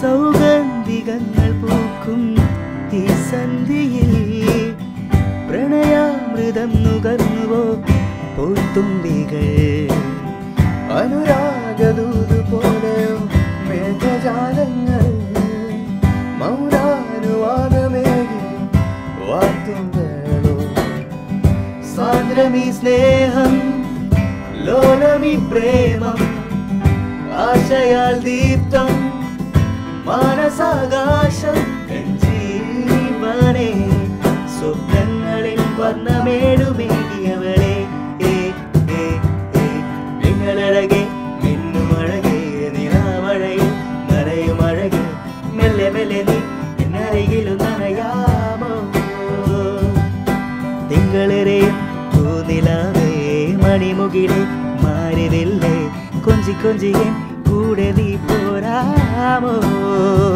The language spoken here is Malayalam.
സൗഗന്ധികങ്ങൾ പൂക്കും ഈ സന്ധിയിൽ പ്രണയാമൃതം നുകർന്നുവോ പൂത്തുമ്പികൾ അനുരാഗദൂത് പോലെയോ മേഘജാലങ്ങൾ മൗനാനുവാദമേകി വാർത്തുകളോ സാന്ദ്രമീ സ്നേഹം ലോലമീ പ്രേമം ആശയാൽ ദീപ്തം മാനസാകാശം എൻ ജീവനെ സ്വപ്നങ്ങളിൽ വർണ്ണമേടുമേകിയവളെ ഏ ഏ ഏ നിങ്ങളഴകെ മിന്നുമഴകെ നിലാമഴയിൽ നനയും അഴകെ മെല്ലെ മെല്ലെ നീ എന്നരികിലും നനയാമോ തിങ്കളെറിയും പൂനിലാവേ മണിമുകിലെ മാറിവില്ലേ കൊഞ്ചി കൊഞ്ചിയൻ കൂടെ നീ പോരാമോ